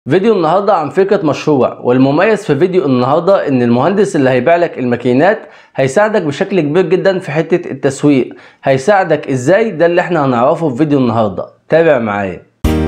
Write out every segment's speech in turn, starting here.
فيديو النهارده عن فكرة مشروع والمميز في فيديو النهارده ان المهندس اللي هيبيع لك الماكينات هيساعدك بشكل كبير جدا في حتة التسويق هيساعدك ازاي ده اللي احنا هنعرفه في فيديو النهارده تابع معايا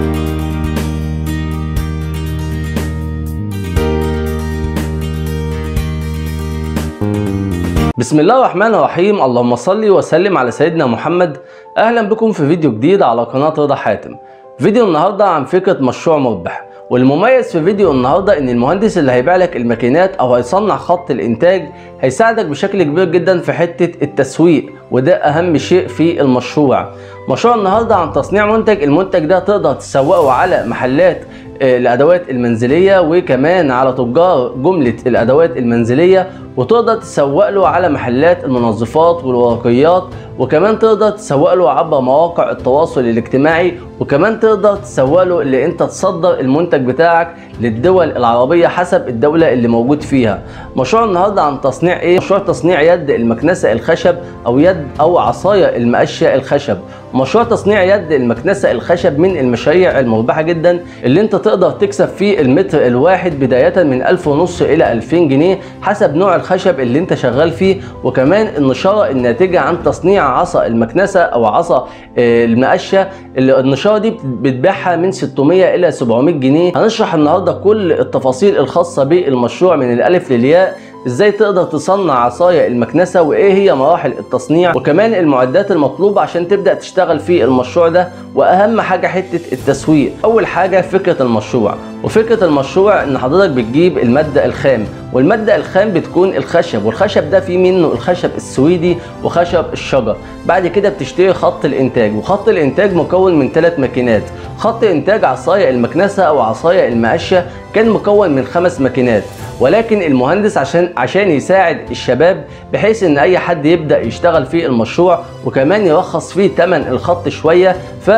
بسم الله الرحمن الرحيم اللهم صل وسلم على سيدنا محمد اهلا بكم في فيديو جديد على قناة رضا حاتم فيديو النهارده عن فكرة مشروع مربح والمميز في فيديو النهارده ان المهندس اللي هيبيع لك الماكينات او هيصنع خط الانتاج هيساعدك بشكل كبير جدا في حته التسويق وده اهم شيء في المشروع مشروع النهارده عن تصنيع منتج المنتج ده تقدر تسوقه على محلات الادوات المنزليه وكمان على تجار جمله الادوات المنزليه وتقدر تسوق له على محلات المنظفات والورقيات وكمان تقدر تسوق له عبر مواقع التواصل الاجتماعي وكمان تقدر تسوق له اللي انت تصدر المنتج بتاعك للدول العربيه حسب الدوله اللي موجود فيها مشروع النهارده عن تصنيع ايه مشروع تصنيع يد المكنسه الخشب او يد او عصايه المقشه الخشب مشروع تصنيع يد المكنسه الخشب من المشاريع المربحه جدا اللي انت تقدر تكسب فيه المتر الواحد بدايه من 1000 ونص الى 2000 جنيه حسب نوع الخشب اللي انت شغال فيه وكمان النشاره الناتجه عن تصنيع عصا المكنسه او عصا المقشه النشاره دي بتبيعها من 600 الى 700 جنيه هنشرح النهارده كل التفاصيل الخاصه بالمشروع من الالف للياء ازاي تقدر تصنع عصاية المكنسة وايه هي مراحل التصنيع وكمان المعدات المطلوبة عشان تبدأ تشتغل في المشروع ده واهم حاجة حتة التسويق اول حاجة فكرة المشروع وفكرة المشروع ان حضرتك بتجيب المادة الخام والمادة الخام بتكون الخشب والخشب ده فيه منه الخشب السويدي وخشب الشجر بعد كده بتشتري خط الانتاج وخط الانتاج مكون من ثلاث ماكينات خط انتاج عصاية المكنسة او عصاية المقشة كان مكون من خمس ماكينات ولكن المهندس عشان عشان يساعد الشباب بحيث ان اي حد يبدا يشتغل في المشروع وكمان يرخص فيه ثمن الخط شويه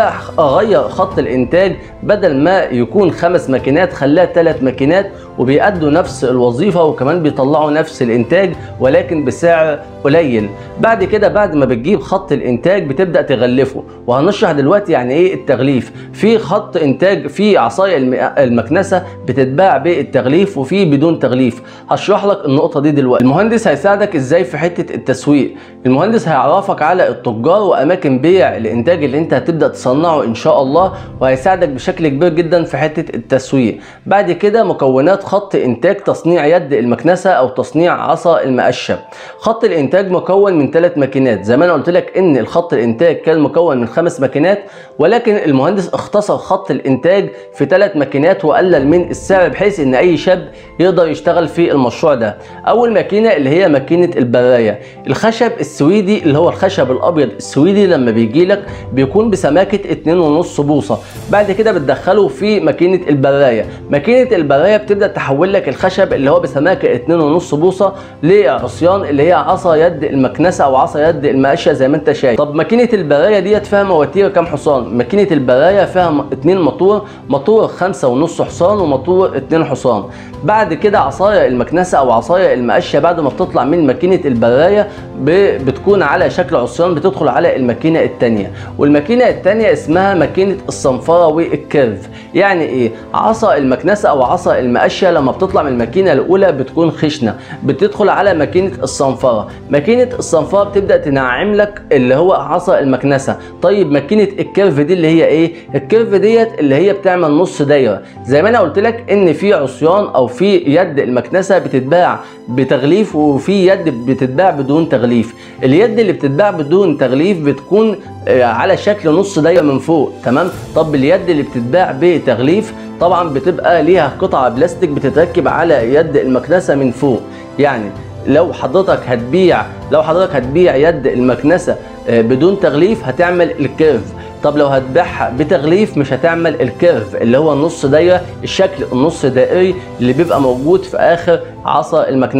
فغير خط الانتاج بدل ما يكون خمس ماكينات خلاها ثلاث ماكينات وبيأدوا نفس الوظيفه وكمان بيطلعوا نفس الانتاج ولكن بسعر قليل بعد كده بعد ما بتجيب خط الانتاج بتبدا تغلفه وهنشرح دلوقتي يعني ايه التغليف في خط انتاج في عصايه المكنسه بتتباع بالتغليف وفي بدون تغليف هشرح لك النقطه دي دلوقتي المهندس هيساعدك ازاي في حته التسويق المهندس هيعرفك على التجار واماكن بيع الانتاج اللي انت هتبدا تصنعه ان شاء الله وهيساعدك بشكل كبير جدا في حته التسويق بعد كده مكونات خط انتاج تصنيع يد المكنسه او تصنيع عصا المقشه خط الانتاج مكون من ثلاث ماكينات زي ما انا قلت لك ان الخط الانتاج كان مكون من خمس ماكينات ولكن المهندس اختصر خط الانتاج في ثلاث ماكينات وقلل من السعر بحيث ان اي شاب يقدر يشتغل في المشروع ده اول ماكينه اللي هي ماكينه البرايه الخشب السويدي اللي هو الخشب الابيض السويدي لما بيجي لك بيكون بسماكه 2.5 بوصه بعد كده بتدخله في ماكينه البرايه ماكينه البرايه بتبدا تحول لك الخشب اللي هو بسماكه 2.5 بوصه لعصيان اللي هي عصا يد المكنسه او عصا يد المقشه زي ما انت شايف طب ماكينه البرايه ديت فيها مواتير كام حصان ماكينه البرايه فيها اتنين موتور موتور خمسة ونص حصان وموتور اتنين حصان بعد كده عصايه المكنسه او عصايه المقشه بعد ما بتطلع من ماكينه البرايه بتكون على شكل عصيان بتدخل على الماكينه الثانيه والماكينه الثانيه اسمها ماكينه الصنفره والكيرف يعني ايه عصا المكنسه او عصا المقشه لما بتطلع من الماكينه الاولى بتكون خشنه بتدخل على ماكينه الصنفره ماكينه الصنفره بتبدا تنعم لك اللي هو عصا المكنسه طيب ماكينه الكيرف دي اللي هي ايه الكيرف ديت اللي هي بتعمل نص دايره زي ما انا قلت لك ان في عصيان او في يد المكنسه بتتباع بتغليف وفي يد بتتباع بدون تغليف اليد اللي بتتباع بدون تغليف بتكون على شكل نص دايره من فوق تمام طب اليد اللي بتتباع بتغليف طبعا بتبقى ليها قطعه بلاستيك بتتركب على يد المكنسه من فوق يعني لو حضرتك هتبيع لو حضرتك هتبيع يد المكنسه بدون تغليف هتعمل الكيرف طب لو هتبيعها بتغليف مش هتعمل الكيرف اللي هو النص دايره الشكل النص دائري اللي بيبقى موجود في اخر عصا المكنسه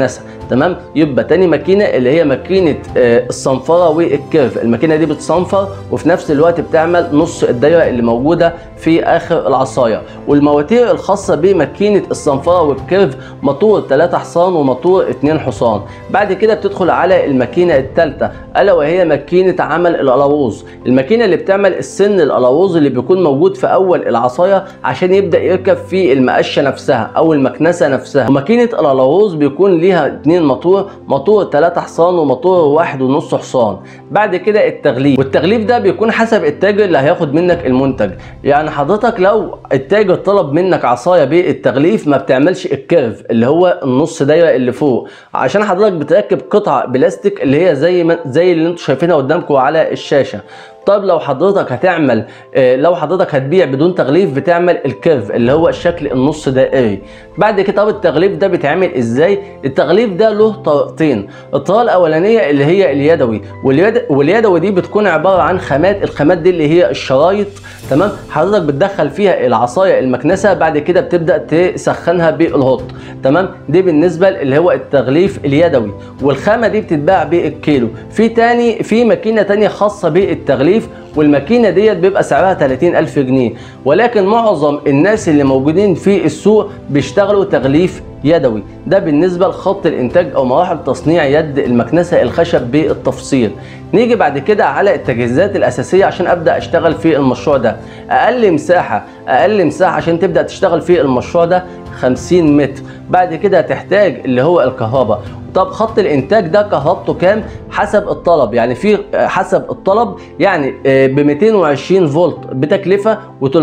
تمام يبقى تاني ماكينه اللي هي ماكينه آه، الصنفره والكيرف الماكينه دي بتصنفر وفي نفس الوقت بتعمل نص الدايره اللي موجوده في اخر العصايه والمواتير الخاصه بماكينه الصنفره والكيرف موتور 3 حصان وموتور 2 حصان بعد كده بتدخل على الماكينه الثالثه الا وهي ماكينه عمل القلاووز الماكينه اللي بتعمل السن القلاووز اللي بيكون موجود في اول العصايه عشان يبدا يركب في المقشه نفسها او المكنسه نفسها وماكينه القلاووز بيكون ليها اتنين موتور موتور 3 حصان وموتور واحد ونص حصان بعد كده التغليف والتغليف ده بيكون حسب التاجر اللي هياخد منك المنتج يعني حضرتك لو التاجر طلب منك عصايه بالتغليف ما بتعملش الكيرف اللي هو النص دايره اللي فوق عشان حضرتك بتركب قطع بلاستيك اللي هي زي ما زي اللي انتم شايفينها قدامكم على الشاشه طب لو حضرتك هتعمل آه، لو حضرتك هتبيع بدون تغليف بتعمل الكيرف اللي هو الشكل النص دائري بعد كده طب التغليف ده بيتعمل ازاي التغليف ده له طريقتين الطريقه الاولانيه اللي هي اليدوي واليد واليدوي دي بتكون عباره عن خامات الخامات دي اللي هي الشرايط تمام حضرتك بتدخل فيها العصايه المكنسه بعد كده بتبدا تسخنها بالهوت تمام دي بالنسبه اللي هو التغليف اليدوي والخامه دي بتتباع بالكيلو في تاني في ماكينه تانية خاصه بالتغليف والماكينه ديت بيبقى سعرها 30000 جنيه ولكن معظم الناس اللي موجودين في السوق بيشتغلوا تغليف يدوي ده بالنسبة لخط الإنتاج أو مراحل تصنيع يد المكنسة الخشب بالتفصيل نيجي بعد كده على التجهيزات الأساسية عشان أبدأ أشتغل في المشروع ده أقل مساحة أقل مساحة عشان تبدأ تشتغل في المشروع ده 50 متر بعد كده هتحتاج اللي هو الكهرباء طب خط الانتاج ده كهربته كام حسب الطلب يعني في حسب الطلب يعني ب 220 فولت بتكلفه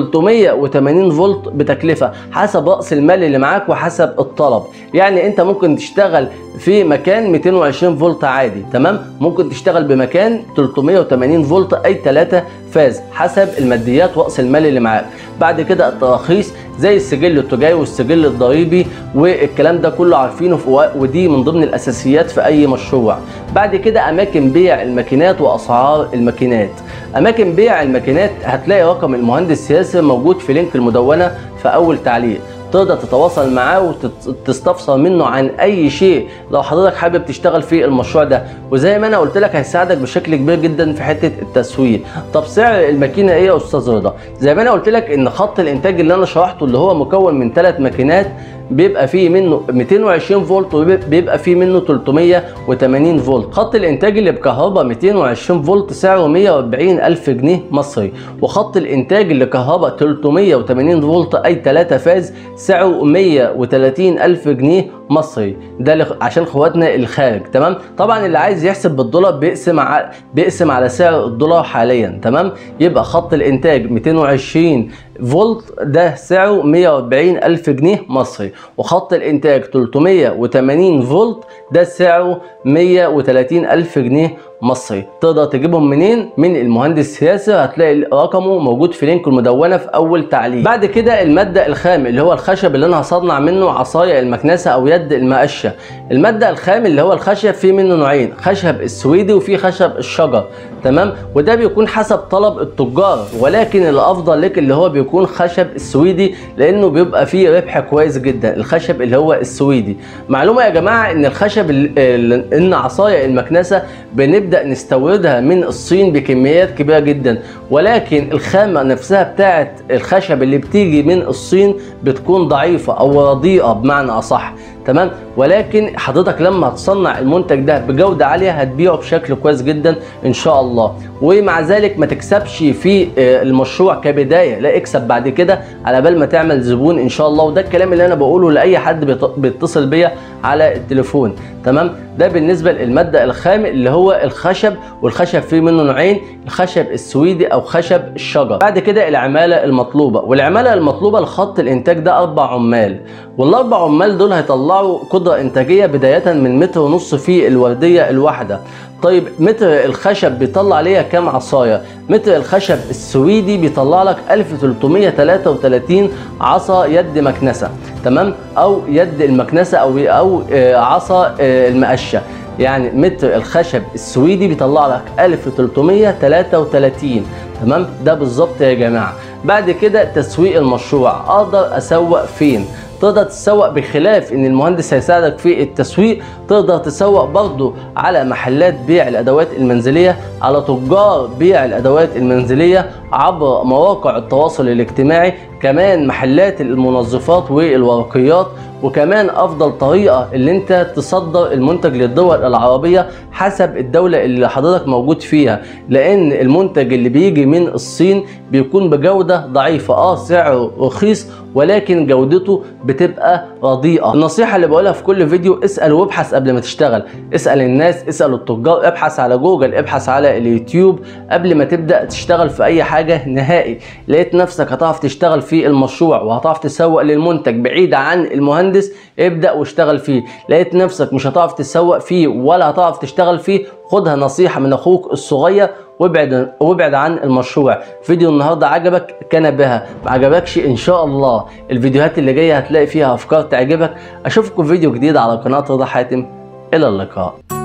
و380 فولت بتكلفه حسب راس المال اللي معاك وحسب الطلب يعني انت ممكن تشتغل في مكان 220 فولت عادي تمام ممكن تشتغل بمكان 380 فولت اي 3 فاز حسب الماديات واس المال اللي معاك بعد كده التراخيص زي السجل التجاري والسجل الضريبي والكلام ده كله عارفينه في ودي من ضمن الاساسيات في اي مشروع بعد كده اماكن بيع الماكينات واسعار الماكينات اماكن بيع الماكينات هتلاقي رقم المهندس ياسر موجود في لينك المدونه في اول تعليق تقدر تتواصل معاه وتستفسر منه عن اي شيء لو حضرتك حابب تشتغل في المشروع ده وزي ما انا قلت لك هيساعدك بشكل كبير جدا في حته التسويق طب سعر الماكينه ايه يا استاذ رضا زي ما انا قلت لك ان خط الانتاج اللي انا شرحته اللي هو مكون من ثلاث ماكينات بيبقى فيه منه 220 فولت وبيبقى فيه منه 380 فولت خط الانتاج اللي بكهرباء 220 فولت سعره 140 الف جنيه مصري وخط الانتاج اللي كهرباء 380 فولت اي 3 فاز سعره 130 الف جنيه مصري ده عشان اخواتنا الخارج تمام طبعا اللي عايز يحسب بالدولار بيقسم على بيقسم على سعر الدولار حاليا تمام يبقى خط الانتاج 220 فولت ده سعره 140 ألف جنيه مصري وخط الإنتاج 380 فولت ده سعره 130 ألف جنيه مصري تقدر تجيبهم منين من المهندس ياسر هتلاقي رقمه موجود في لينك المدونه في اول تعليق بعد كده الماده الخام اللي هو الخشب اللي انا هصنع منه عصايه المكنسه او يد المقشه الماده الخام اللي هو الخشب فيه منه نوعين خشب السويدي وفي خشب الشجر تمام وده بيكون حسب طلب التجار ولكن الافضل لك اللي هو بيكون خشب السويدي لانه بيبقى فيه ربح كويس جدا الخشب اللي هو السويدي معلومه يا جماعه ان الخشب ان عصايه المكنسه بنبدا نستوردها من الصين بكميات كبيره جدا ولكن الخامه نفسها بتاعه الخشب اللي بتيجي من الصين بتكون ضعيفه او رديئه بمعنى اصح تمام ولكن حضرتك لما هتصنع المنتج ده بجوده عاليه هتبيعه بشكل كويس جدا ان شاء الله ومع ذلك ما تكسبش في المشروع كبدايه لا اكسب بعد كده على بال ما تعمل زبون ان شاء الله وده الكلام اللي انا بقوله لاي حد بيتصل بيا على التليفون تمام ده بالنسبه للماده الخام اللي هو الخشب والخشب فيه منه نوعين الخشب السويدي او خشب الشجر بعد كده العماله المطلوبه والعماله المطلوبه لخط الانتاج ده اربع عمال والاربع عمال دول هيطلعوا قدره انتاجيه بدايه من متر ونص في الورديه الواحده طيب متر الخشب بيطلع ليا كام عصايه متر الخشب السويدي بيطلع لك 1333 عصا يد مكنسه تمام او يد المكنسه او او عصا المقشه يعني متر الخشب السويدي بيطلع لك 1333 تمام ده بالظبط يا جماعه بعد كده تسويق المشروع اقدر اسوق فين تقدر تسوق بخلاف ان المهندس هيساعدك في التسويق تقدر تسوق برضه على محلات بيع الادوات المنزليه على تجار بيع الادوات المنزليه عبر مواقع التواصل الاجتماعي كمان محلات المنظفات والورقيات وكمان افضل طريقه اللي انت تصدر المنتج للدول العربيه حسب الدوله اللي حضرتك موجود فيها لان المنتج اللي بيجي من الصين بيكون بجوده ضعيفه اه سعره رخيص ولكن جودته بتبقى رديئه النصيحه اللي بقولها في كل فيديو اسال وابحث قبل ما تشتغل اسال الناس اسال التجار ابحث على جوجل ابحث على اليوتيوب قبل ما تبدا تشتغل في اي حاجه نهائي لقيت نفسك هتعرف تشتغل في المشروع وهتعرف تسوق للمنتج بعيد عن المهندس ابدا واشتغل فيه لقيت نفسك مش هتعرف تسوق فيه ولا هتعرف تشتغل فيه خدها نصيحه من اخوك الصغير وابعد وابعد عن المشروع فيديو النهارده عجبك كان بها ما عجبكش ان شاء الله الفيديوهات اللي جايه هتلاقي فيها افكار تعجبك اشوفكم في فيديو جديد على قناه رضا حاتم الى اللقاء